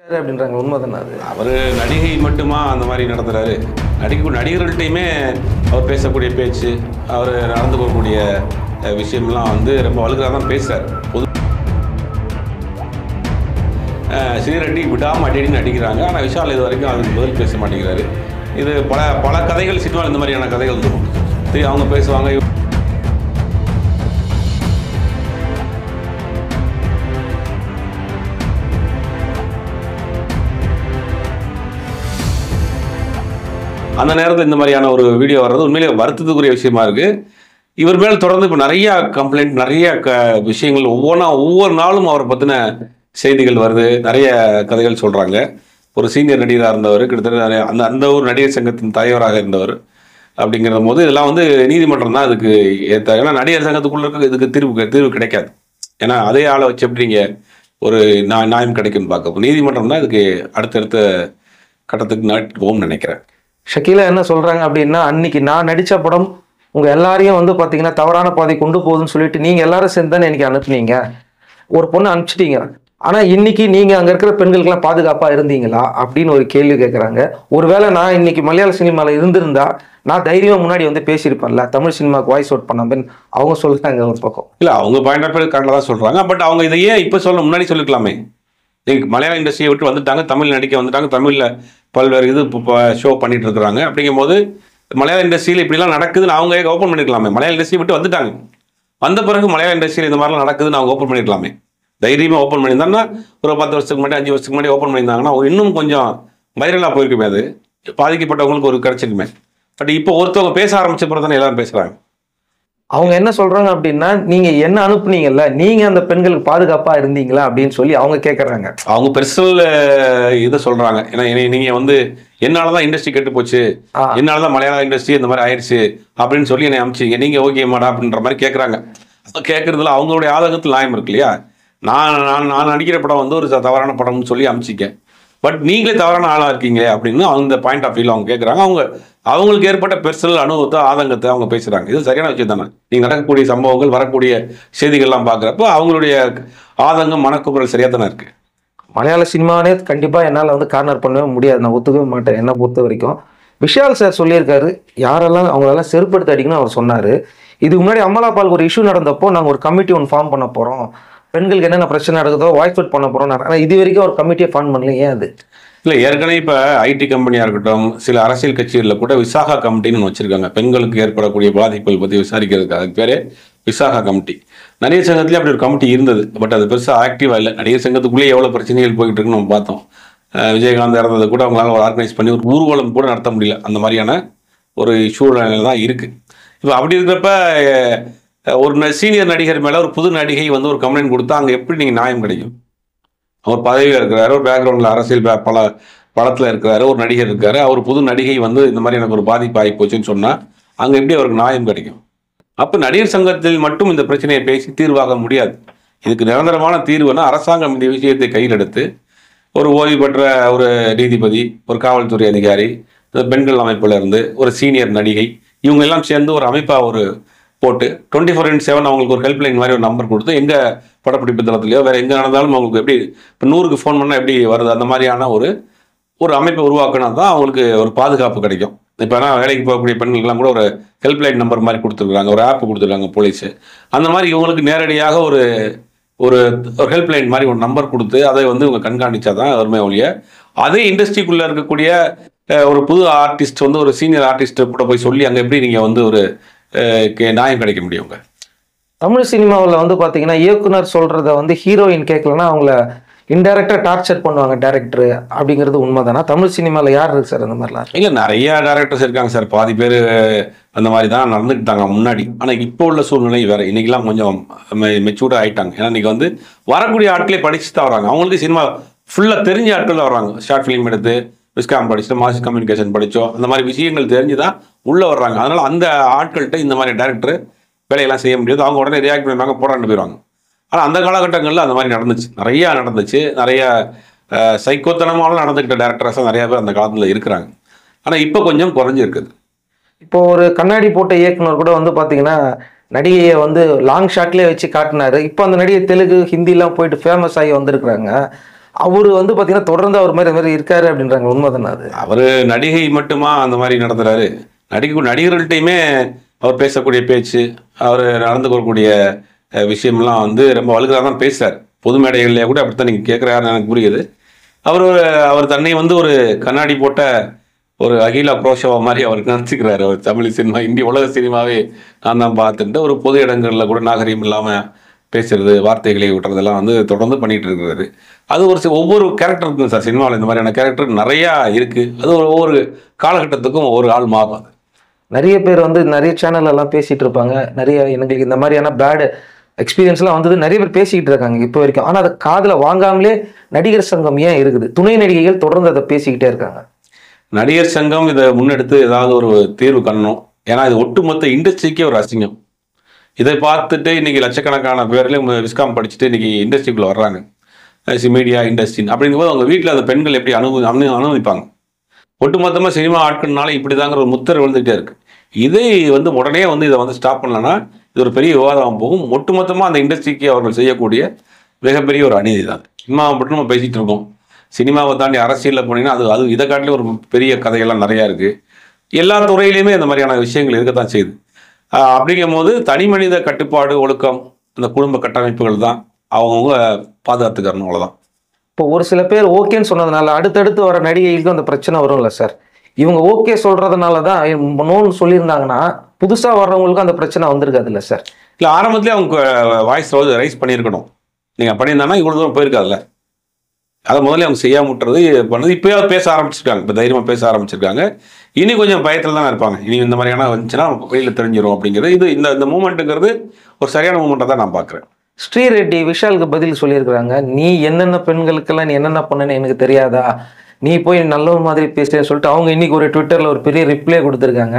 அப்படின்றாங்க உண்மைதானே அது அவர் நடிகை மட்டுமா அந்த மாதிரி நடத்துறாரு நடிகை நடிகர்கள்ட்டையுமே அவர் பேசக்கூடிய பேச்சு அவர் நடந்து கொள்ளக்கூடிய அஹ், விஷயம்லாம் வந்து ரொம்ப வலுக்கராக தான் பேசுறாரு பொது அஹ், ஸ்ரீரெட்டி விடாம அடி நடிக்கிறாங்க ஆனால் விஷால் இது வரைக்கும் அதுக்கு பதில் பேச மாட்டேங்கிறாரு இது பல பல கதைகள் சினிமாவில் இந்த மாதிரியான கதைகள் இருக்கும் சரி அவங்க பேசுவாங்க இவ- அந்த நேரத்தில் இந்த மாதிரியான ஒரு வீடியோ வர்றது உண்மையிலேயே வருத்தத்துக்குரிய விஷயமா இருக்கு இவர் மேல் தொடர்ந்து இப்போ நிறைய கம்ப்ளைண்ட் நிறைய க விஷயங்கள் ஒவ்வொன்றா ஒவ்வொரு நாளும் அவரை பற்றின செய்திகள் வருது நிறைய கதைகள் சொல்கிறாங்க ஒரு சீனியர் நடிகராக இருந்தவர் கிட்டத்தட்ட நிறைய- அந்த அந்த ஒரு நடிகர் சங்கத்தின் தலைவராக இருந்தவர் அப்படிங்கிற போது இதெல்லாம் வந்து நீதிமன்றம் தான் இதுக்கு ஏற்ற ஏன்னா நடிகர் சங்கத்துக்குள்ள இருக்க இதுக்கு தீர்வு தீர்வு கிடைக்காது ஏன்னா அதே ஆளை வச்சு எப்படி நீங்கள் ஒரு நியா- நியாயம் கிடைக்கும்னு பார்க்க நீதிமன்றம் தான் இதுக்கு அடுத்தடுத்த கட்டத்துக்கு நாட்டு போகும்னு நினைக்கிறேன் ஷக்கீலா என்ன சொல்றாங்க அப்படின்னா அன்னைக்கு நான் நடிச்ச படம் உங்க எல்லாரையும் வந்து பாத்தீங்கன்னா தவறான பாதை கொண்டு போகுதுன்னு சொல்லிட்டு நீங்க எல்லாரும் சேர்ந்து தானே எனக்கு அனுப்புனீங்க ஒரு பொண்ணு அனுப்பிச்சிட்டீங்க ஆனா இன்னைக்கு நீங்க அங்க இருக்கிற பெண்களுக்கெல்லாம் பாதுகாப்பா இருந்தீங்களா அப்படின்னு ஒரு கேள்வி கேட்கறாங்க ஒருவேளை நான் இன்னைக்கு மலையாள சினிமால இருந்திருந்தா நான் தைரியமா முன்னாடி வந்து பேசியிருப்பேன்ல தமிழ் சினிமாவுக்கு வாய்ஸ் அவுட் பண்ணாமன்னு அவங்க சொல்றாங்க ஒரு பக்கம் இல்ல அவங்க பாயிண்ட் ஆஃப் கரெக்டாக தான் சொல்றாங்க பட் அவங்க இதை ஏன் இப்போ சொல்ல முன்னாடி சொல்லிக்கலாமே நீங்க மலையாள இண்டஸ்ட்ரியை விட்டு வந்துட்டாங்க தமிழ் நடிக்க வந்துட்டாங்க தமிழ்ல பல்வேறு இது ஷோ பண்ணிட்டு இருக்கிறாங்க அப்படிங்கும்போது மலையாள இண்டஸ்ட்ரியில் இப்படிலாம் நடக்குதுன்னு அவங்க ஓப்பன் பண்ணிருக்கலாமே மலையாள இண்டஸ்ட்ரி விட்டு வந்துட்டாங்க வந்த பிறகு மலையாள இண்டஸ்ட்ரியில் இந்த மாதிரிலாம் நடக்குதுன்னு அவங்க ஓப்பன் பண்ணிருக்கலாமே தைரியமாக ஓப்பன் பண்ணியிருந்தாங்கன்னா ஒரு பத்து வருஷத்துக்கு முன்னாடி அஞ்சு வருஷத்துக்கு முன்னாடி ஓப்பன் பண்ணியிருந்தாங்கன்னா இன்னும் கொஞ்சம் வைரலாக போயிருக்குமே அது பாதிக்கப்பட்டவங்களுக்கு ஒரு கிடைச்சிருக்குமே பட் இப்போ ஒருத்தவங்க பேச ஆரம்பிச்ச பிறகு தானே எல்லாரும் பேசுறாங்க அவங்க என்ன சொல்றாங்க அப்படின்னா நீங்க என்ன அனுப்புனீங்கல்ல நீங்க அந்த பெண்களுக்கு பாதுகாப்பா இருந்தீங்களா அப்படின்னு சொல்லி அவங்க கேக்குறாங்க அவங்க பெர்சனல் இதை சொல்றாங்க ஏன்னா என்னை- நீங்க வந்து என்னால தான் இண்டஸ்ட்ரி கெட்டு போச்சு ஆ. என்னால தான் மலையாள இண்டஸ்ட்ரி இந்த மாதிரி ஆயிடுச்சு அப்படின்னு சொல்லி என்னை அமிச்சிங்க நீங்க ஓகே மாடா அப்படின்ற மாதிரி கேட்குறாங்க கேட்கறதுல அவங்களுடைய ஆதங்கத்தில் நியாயம் இருக்கு இல்லையா நான் நான் நான் நடிக்கிற படம் வந்து ஒரு ச- தவறான படம்னு சொல்லி அமிச்சிக்க பட் நீங்களே தவறான ஆளா இருக்கீங்க அப்படின்னு அந்த பாயிண்ட் ஆஃப் வியூல அவங்க கேட்குறாங்க அவங்க அவங்களுக்கு ஏற்பட்ட பெர்சனல் அனுபவத்தை ஆதங்கத்தை அவங்க பேசுறாங்க இது சரியான விஷயம் தானே நீங்க நடக்கக்கூடிய சம்பவங்கள் வரக்கூடிய செய்திகள்லாம் பார்க்குறப்ப அவங்களுடைய ஆதங்கம் மனக்குமுறல் சரியா தானே இருக்கு மலையாள சினிமானே கண்டிப்பா என்னால வந்து கார்னர் பண்ணவே முடியாது நான் ஒத்துக்கவே மாட்டேன் என்ன பொறுத்த வரைக்கும் விஷால் சார் சொல்லியிருக்காரு யாரெல்லாம் அவங்களெல்லாம் செருப்படுத்தி அடிக்கணும்னு அவர் சொன்னாரு இதுக்கு முன்னாடி அமலாபால் ஒரு இஷ்யூ நடந்தப்போ நாங்கள் ஒரு கமிட்டி ஒன்று ஃபார்ம் பண்ண போறோம் பெண்களுக்கு என்னென்ன பிரச்சனை நடக்குதோ வாய்ஸ் அவுட் பண்ண போறோம் ஆனால் இது வரைக்கும் ஒரு கமிட்டியை ஃபார்ம் பண்ணல ஏன் அது இல்லை ஏற்கனவே இப்போ ஐடி கம்பெனியாக இருக்கட்டும் சில அரசியல் கட்சிகளில் கூட விசாகா கமிட்டின்னு ஒன்று வச்சிருக்காங்க பெண்களுக்கு ஏற்படக்கூடிய பாதிப்புகள் பற்றி விசாரிக்கிறதுக்கு அதுக்கு பேரே விசாகா கமிட்டி நடிகர் சங்கத்துலேயே அப்படி ஒரு கமிட்டி இருந்தது பட் அது பெருசாக ஆக்டிவாக இல்லை நடிகர் சங்கத்துக்குள்ளேயே எவ்வளோ பிரச்சனைகள் போயிட்டு இருக்குன்னு நம்ம பார்த்தோம் அஹ் விஜயகாந்த் இறந்ததை கூட அவங்களால ஒரு ஆர்கனைஸ் பண்ணி ஒரு ஊர்வலம் கூட நடத்த முடியல அந்த மாதிரியான ஒரு சூழ்நிலை தான் இருக்குது இப்போ அப்படி இருக்கிறப்ப அஹ், ஒரு சீனியர் நடிகர் மேலே ஒரு புது நடிகை வந்து ஒரு கம்ப்ளைண்ட் கொடுத்தா அங்கே எப்படி நீங்கள் நியாயம் கிடைக்கும் அவர் பதவியில் இருக்கிறாரு ஒரு பேக்ரவுண்டில் அரசியல் பே- பல படத்தில் இருக்கிறாரு ஒரு நடிகர் இருக்காரு அவர் புது நடிகை வந்து இந்த மாதிரி எனக்கு ஒரு பாதிப்பு ஆகி போச்சுன்னு சொன்னால் அங்கே எப்படி அவருக்கு நியாயம் கிடைக்கும் அப்போ நடிகர் சங்கத்தில் மட்டும் இந்த பிரச்சனையை பேசி தீர்வாக முடியாது இதுக்கு நிரந்தரமான தீர்வுனா அரசாங்கம் இந்த விஷயத்தை கையில் எடுத்து ஒரு ஓய்வு பெற்ற ஒரு நீதிபதி ஒரு காவல்துறை அதிகாரி இந்த பெண்கள் அமைப்புல இருந்து ஒரு சீனியர் நடிகை இவங்க எல்லாம் சேர்ந்து ஒரு அமைப்பாக ஒரு போட்டு டுவெண்ட்டி ஃபோர் இன்ட் செவன் அவங்களுக்கு ஒரு ஹெல்ப்லைன் மாதிரி ஒரு நம்பர் கொடுத்து எங்க படப்பிடிப்பு தளத்துலையோ வேற எங்க நடந்தாலும் அவங்களுக்கு எப்படி இப்போ நூறுக்கு ஃபோன் பண்ணால் எப்படி வருது அந்த மாதிரியான ஒரு ஒரு அமைப்பை உருவாக்கினா தான் அவங்களுக்கு ஒரு பாதுகாப்பு கிடைக்கும் இப்போ ஆனால் வேலைக்கு போகக்கூடிய பெண்களுக்கெல்லாம் கூட ஒரு ஹெல்ப்லைன் நம்பர் மாதிரி கொடுத்துருக்காங்க ஒரு ஆப் கொடுத்துருக்காங்க போலீஸு அந்த மாதிரி இவங்களுக்கு நேரடியாக ஒரு ஒரு ஒரு ஹெல்ப்லைன் மாதிரி ஒரு நம்பர் கொடுத்து அதை வந்து இவங்க கண்காணிச்சா தான் வருமே ஒழிய அதே இண்டஸ்ட்ரிக்குள்ளே இருக்கக்கூடிய அஹ், ஒரு புது ஆர்டிஸ்ட் வந்து ஒரு சீனியர் ஆர்டிஸ்ட் கூட போய் சொல்லி அங்கே எப்படி நீங்கள் வந்து ஒரு அஹ், கே- நியாயம் கிடைக்க முடியுங்க தமிழ் சினிமாவில் வந்து பார்த்தீங்கன்னா இயக்குனர் சொல்றத வந்து ஹீரோயின் கேட்கலன்னா அவங்கள இன்டெரக்டாக டார்ச்சர் பண்ணுவாங்க டேரக்டர் அப்படிங்கிறது உண்மைதானா தமிழ் சினிமாவில் யார் இருக்கு சார் அந்த மாதிரிலாம் இல்லை நிறைய டேரக்டர்ஸ் இருக்காங்க சார் பாதி பேர் அந்த மாதிரி தான் நடந்துக்கிட்டாங்க முன்னாடி ஆனால் இப்போ உள்ள சூழ்நிலை வேற இன்னைக்கெல்லாம் கொஞ்சம் மெச்சூர்டாக ஆயிட்டாங்க ஏன்னா இன்னைக்கு வந்து வரக்கூடிய ஆட்களே படிச்சு தான் வராங்க அவங்களுக்கு சினிமா ஃபுல்லாக தெரிஞ்ச ஆட்கள் தான் வராங்க ஷார்ட் ஃபிலிம் எடுத்து விஸ்காம் படிச்சுட்டு மாஸ் கம்யூனிகேஷன் படித்தோம் அந்த மாதிரி விஷயங்கள் தெரிஞ்சு தான் உள்ளே வர்றாங்க அதனால அந்த ஆட்கள்கிட்ட இந்த மாதிரி டேரக்டர் வேலையெல்லாம் செய்ய முடியாது அவங்க உடனே ரியாக்ட் பண்ணுவாங்க போராண்டு போயிடுவாங்க ஆனால் அந்த காலகட்டங்களில் அந்த மாதிரி நடந்துச்சு நிறையா நடந்துச்சு நிறைய அஹ், சைக்கோத்தனமான நடந்துக்கிட்ட டேரக்டர்ஸாக நிறைய பேர் அந்த காலத்தில் இருக்கிறாங்க ஆனால் இப்போ கொஞ்சம் குறைஞ்சிருக்குது இப்போ ஒரு கண்ணாடி போட்ட இயக்குனர் கூட வந்து பார்த்தீங்கன்னா நடிகையை வந்து லாங் ஷாட்லேயே வச்சு காட்டினாரு இப்போ அந்த நடிகை தெலுங்கு ஹிந்திலாம் போயிட்டு ஃபேமஸ் ஆகி வந்திருக்கிறாங்க அவரு வந்து பாத்தீங்கன்னா தொடர்ந்து அவர் மாதிரி மாதிரி இருக்காரு அப்படின்றாங்க உண்மைதானே அது அவர் நடிகை மட்டுமா அந்த மாதிரி நடத்துறாரு நடிகை நடிகர்கள்ட்டையுமே அவர் பேசக்கூடிய பேச்சு அவர் நடந்து கொள்ளக்கூடிய அஹ், விஷயம்லாம் வந்து ரொம்ப வலுக்கராக தான் பேசுறாரு பொது மேடைகள்லேயே கூட அப்படித்தான் நீங்கள் கேட்குறாருன்னு எனக்கு புரியுது அவர் ஒரு அவர் தன்னை வந்து ஒரு கண்ணாடி போட்ட ஒரு அகிலா குரோஷவா மாதிரி அவர் நினச்சிக்கிறாரு அவர் தமிழ் சினிமா இந்திய உலக சினிமாவே நான் தான் பார்த்துட்டு ஒரு பொது இடங்களில் கூட நாகரிகம் இல்லாமல் பேசுறது வார்த்தைகளை விட்டுறதெல்லாம் வந்து தொடர்ந்து பண்ணிட்டு இருக்கிறாரு அது ஒரு சி- ஒவ்வொரு கேரக்டர் இருக்குங்க சார் சினிமாவில் இந்த மாதிரியான கேரக்டர் நிறையா இருக்கு அது ஒரு ஒவ்வொரு காலகட்டத்துக்கும் ஒவ்வொரு ஆள் மாறும் அது நிறைய பேர் வந்து நிறைய சேனல் எல்லாம் பேசிட்டு இருப்பாங்க நிறைய எங்களுக்கு இந்த மாதிரியான பேட் எக்ஸ்பீரியன்ஸ்லாம் வந்தது நிறைய பேர் பேசிக்கிட்டு இருக்காங்க இப்போ வரைக்கும் ஆனால் அதை காதுல வாங்காமலே நடிகர் சங்கம் ஏன் இருக்குது துணை நடிகைகள் தொடர்ந்து அதை பேசிக்கிட்டே இருக்காங்க நடிகர் சங்கம் இதை முன்னெடுத்து ஏதாவது ஒரு தீர்வு காணணும் ஏன்னா இது ஒட்டுமொத்த இண்டஸ்ட்ரிக்கே ஒரு அசிங்கம் இதை பார்த்துட்டு இன்னைக்கு லட்சக்கணக்கான பேர்ல விஸ்காம் படிச்சுட்டு இன்னைக்கு இண்டஸ்ட்ரிக்குள்ள வர்றாங்க மீடியா இண்டஸ்ட்ரி அப்படிங்கும்போது அவங்க வீட்டில் அந்த பெண்கள் எப்படி அனுபவி அனு அனுபவிப்பாங்க ஒட்டுமொத்தமாக சினிமா ஆட்கள்னால இப்படிதாங்கிற ஒரு முத்திரை விழுந்துகிட்டே இருக்கு இதை வந்து உடனே வந்து இதை வந்து ஸ்டாப் பண்ணலன்னா இது ஒரு பெரிய விவாதம் போகும் ஒட்டுமொத்தமாக அந்த இண்டஸ்ட்ரிக்கு அவர்கள் செய்யக்கூடிய மிகப்பெரிய ஒரு அநீதி தான் சினிமாவை மட்டும் நம்ம பேசிட்டு இருக்கோம் சினிமாவை தாண்டி அரசியலில் போனீங்கன்னா அது அது இதை காட்டிலும் ஒரு பெரிய கதைகள்லாம் நிறையா இருக்குது எல்லா துறையிலையுமே இந்த மாதிரியான விஷயங்கள் இருக்கத்தான் செய்யுது ஆஹ் அப்படிங்கும் போது தனி மனித கட்டுப்பாடு ஒழுக்கம் அந்த குடும்ப கட்டமைப்புகள் தான் அவங்கவுங்க பாதுகாத்துக்கிறணும் அவ்வளோதான் இப்போ ஒரு சில பேர் ஓகேன்னு சொன்னதுனால அடுத்தடுத்து வர நடிகைகளுக்கும் அந்த பிரச்சனை வரும்ல சார் இவங்க ஓகே சொல்றதுனால தான் நோன்னு சொல்லியிருந்தாங்கன்னா புதுசா வர்றவங்களுக்கும் அந்த பிரச்சனை வந்திருக்காதுல்ல சார் இல்லை ஆரம்பத்திலே அவங்க வாய்ஸ் ரைஸ் பண்ணியிருக்கணும் நீங்கள் பண்ணியிருந்தாங்கன்னா இவ்வளோ தூரம் போயிருக்காதுல்ல அதை முதல்ல அவங்க செய்யாம விட்டுறது பண்ணது இப்போயாவது பேச ஆரம்பிச்சிருக்காங்க இப்போ தைரியமாக பேச ஆரம்பிச்சிருக்காங்க இனி கொஞ்சம் பயத்தில் தான் இருப்பாங்க இனி இந்த மாதிரியான வந்துச்சுன்னா வெளியில் தெரிஞ்சிடும் அப்படிங்கிறது இது இந்த இந்த மூமெண்ட்டுங்கிறது ஒரு சரியான மூமெண்ட்டை தான் நான் பார்க்குறேன் ஸ்ரீரெட்டி விஷாலுக்கு பதில் சொல்லியிருக்கிறாங்க நீ என்னென்ன பெண்களுக்கெல்லாம் நீ என்னென்ன பண்ணனு எனக்கு தெரியாதா நீ போய் நல்ல ஒரு மாதிரி பேசுறேன்னு சொல்லிட்டு அவங்க இன்னைக்கு ஒரு ட்விட்டர்ல ஒரு பெரிய ரிப்ளை கொடுத்துருக்காங்க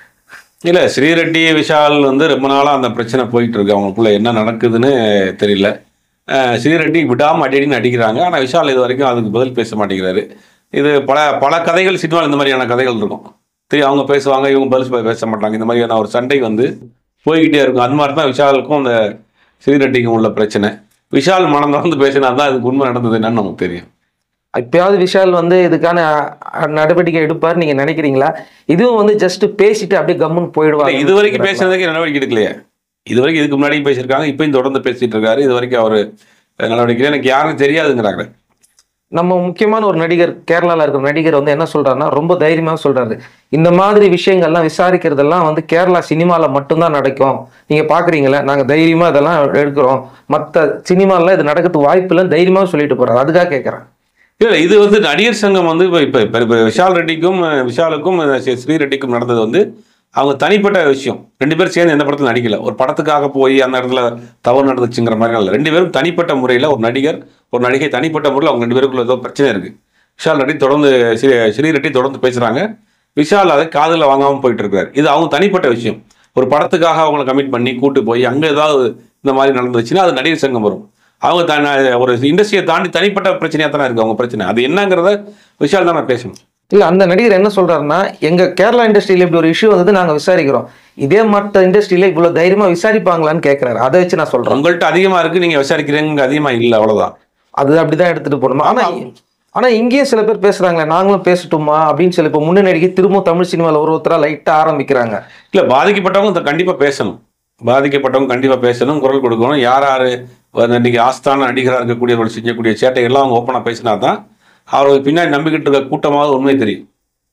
இல்லை ஸ்ரீரெட்டி விஷால் வந்து ரொம்ப நாளாக அந்த பிரச்சனை போயிட்டு இருக்கு அவங்களுக்குள்ள என்ன நடக்குதுன்னு தெரியல அஹ் ஸ்ரீரெட்டி விடாமல் அடிக்கடி அடிக்கிறாங்க ஆனால் விஷால் இது வரைக்கும் அதுக்கு பதில் பேச மாட்டேங்கிறாரு இது பல பல கதைகள் சினிமாவில் இந்த மாதிரியான கதைகள் இருக்கும் தெரியும் அவங்க பேசுவாங்க இவங்க பதில் பேச மாட்டாங்க இந்த மாதிரியான ஒரு சண்டை வந்து போய்கிட்டே இருக்கும் அது மாதிரி தான் விஷாலுக்கும் அந்த ஸ்ரீரெட்டிக்கும் உள்ள பிரச்சனை விஷால் மனம் திறந்து பேசினா தான் அதுக்கு உண்மை நடந்தது என்னன்னு நமக்கு தெரியும் இப்பயாவது விஷால் வந்து இதுக்கான அஹ், நடவடிக்கை எடுப்பார் நீங்க நினைக்கிறீங்களா இதுவும் வந்து ஜஸ்ட் பேசிட்டு அப்படியே கம்முன்னு இல்ல, போயிடுவாங்க இது வரைக்கும் பேசுனதுக்கு நடவடிக்கை எடுக்கலையே இது வரைக்கும் இதுக்கு முன்னாடியும் பேசியிருக்காங்க இப்பயும் தொடர்ந்து பேசிட்டு இருக்காரு இது வரைக்கும் அவர் நடவடிக்கை எனக்கு யாரும் தெரியாதுங்கிறாங்க நம்ம முக்கியமான ஒரு நடிகர் கேரளால இருக்கிற நடிகர் வந்து என்ன சொல்றாருன்னா ரொம்ப தைரியமா சொல்றாரு இந்த மாதிரி விஷயங்கள்லாம் விசாரிக்கிறதெல்லாம் வந்து கேரளா சினிமால மட்டும்தான் நடக்கும் நீங்க பாக்குறீங்களா நாங்க தைரியமா இதெல்லாம் எடுக்கிறோம் மத்த சினிமால இது நடக்கிறதுக்கு வாய்ப்பு இல்லைன்னு தைரியமா சொல்லிட்டு போறாரு அதுக்காக கேட்கறேன் இல்ல இது வந்து நடிகர் சங்கம் வந்து இப்போ இப்போ இப்போ இப்போ விஷால் ரெட்டிக்கும் அஹ், விஷாலுக்கும் அஹ், ஸ்ரீ- ஸ்ரீ ரெட்டிக்கும் நடந்தது வந்து அவங்க தனிப்பட்ட விஷயம் ரெண்டு பேரும் சேர்ந்து எந்த படத்துல நடிக்கல ஒரு படத்துக்காக போய் அந்த இடத்துல தவறு நடந்துச்சுங்கிற மாதிரி இல்லை ரெண்டு பேரும் தனிப்பட்ட முறையில் ஒரு நடிகர் ஒரு நடிகை தனிப்பட்ட முறையில் அவங்க ரெண்டு பேருக்குள்ள ஏதோ பிரச்சனை இருக்கு விஷால் ரெட்டி தொடர்ந்து ஸ்ரீ ஸ்ரீ ரெட்டி தொடர்ந்து பேசுறாங்க விஷால் அதை காதில் வாங்காம போயிட்டு இருக்காரு இது அவங்க தனிப்பட்ட விஷயம் ஒரு படத்துக்காக அவங்கள கமிட் பண்ணி கூட்டு போய் அங்கே ஏதாவது இந்த மாதிரி நடந்துச்சுன்னா அது நடிகர் சங்கம் வரும் அவங்க தன் ஒரு இண்டஸ்ட்ரியை தாண்டி தனிப்பட்ட பிரச்சனையாக தானே இருக்கு அவங்க பிரச்சனை அது என்னங்கிறத விஷால் தான் நான் பேசணும் இல்ல அந்த நடிகர் என்ன சொல்றாருன்னா எங்க கேரளா இண்டஸ்ட்ரியில இப்படி ஒரு இஷ்யூ வந்தது நாங்க விசாரிக்கிறோம் இதே மற்ற இண்டஸ்ட்ரியில இவ்வளவு தைரியமா விசாரிப்பாங்களான்னு கேட்கறாரு அதை வச்சு நான் சொல்றேன் உங்கள்கிட்ட அதிகமா இருக்கு நீங்க விசாரிக்கிறீங்க அதிகமா இல்லை அவ்வளவுதான் அது அப்படிதான் எடுத்துட்டு போகணும் ஆனா ஆனா இங்கேயும் சில பேர் பேசுறாங்களே நாங்களும் பேசட்டுமா அப்படின்னு சொல்லி இப்போ முன்னே நடிகை திரும்ப தமிழ் சினிமால ஒரு ஒருத்தரா லைட்டா ஆரம்பிக்கிறாங்க இல்ல பாதிக்கப்பட்டவங்க இதை கண்டிப்பா பேசணும் பாதிக்கப்பட்டவங்க கண்டிப்பா பேசணும் குரல் கொடுக்கணும் யார் யாரு வந்து இன்னைக்கு ஆஸ்தான நடிகராக இருக்கக்கூடியவர்கள் செய்யக்கூடிய சேட்டைகள்லாம் அவங்க ஓப்பனாக பேசினா தான் அவர்களுக்கு பின்னாடி நம்பிக்கிட்டு இருக்க கூட்டமாவது உண்மை தெரியும்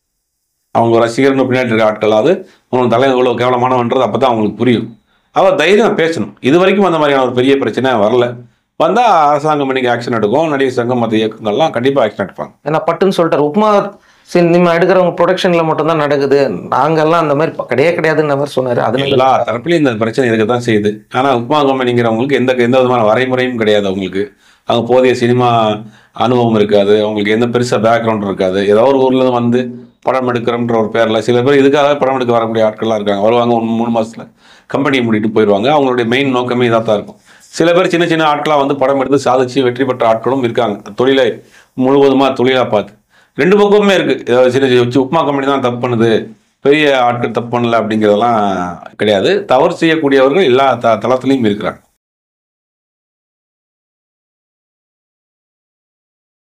அவங்க ரசிகர்கள் பின்னாடி இருக்க ஆட்களாவது அவங்க தலை இவ்வளோ கேவலமானவன்றது அப்போ தான் அவங்களுக்கு புரியும் அவர் தைரியம் பேசணும் இது வரைக்கும் அந்த மாதிரியான ஒரு பெரிய பிரச்சனை வரல வந்தால் அரசாங்கம் இன்னைக்கு ஆக்ஷன் எடுக்கும் நடிகர் சங்கம் மற்ற இயக்கங்கள்லாம் கண்டிப்பாக ஆக்ஷன் எடுப்பாங்க ஏன்னா பட்டுன்னு சொல்லிட்டாரு உப்மா சினிமா எடுக்கிறவங்க ப்ரொடக்ஷன்ல மட்டும் தான் நடக்குது நாங்கெல்லாம் அந்த மாதிரி கிடையாது கிடையாதுன்ற மாதிரி சொன்னாரு அது எல்லா தரப்புலையும் இந்த பிரச்சனை இருக்க தான் செய்யுது ஆனால் உப்மா கம்பெனிங்கிறவங்களுக்கு எந்த எந்த விதமான வரைமுறையும் கிடையாது அவங்களுக்கு அவங்க போதிய சினிமா அனுபவம் இருக்காது அவங்களுக்கு எந்த பெருசாக பேக்ரவுண்ட் இருக்காது ஏதோ ஒரு ஊர்ல இருந்து வந்து படம் எடுக்கிறோன்ற ஒரு பேரில் சில பேர் இதுக்காக படம் எடுக்க வரக்கூடிய ஆட்கள்லாம் இருக்காங்க வருவாங்க ஒரு மூணு மாசத்துல கம்பெனியை மூடிட்டு போயிடுவாங்க அவங்களுடைய மெயின் நோக்கமே இதாக தான் இருக்கும் சில பேர் சின்ன சின்ன ஆட்களாக வந்து படம் எடுத்து சாதிச்சு வெற்றி பெற்ற ஆட்களும் இருக்காங்க தொழிலை முழுவதுமாக தொழிலாக பார்த்து ரெண்டு பக்கமுமே இருக்கு ஏதாவது சின்ன சின்ன உப்மா கம்பெனி தான் தப்பு பண்ணுது பெரிய ஆட்கள் தப்பு பண்ணல அப்படிங்கிறதெல்லாம் கிடையாது தவறு செய்யக்கூடியவர்கள் எல்லா த தளத்துலையும் இருக்கிறாங்க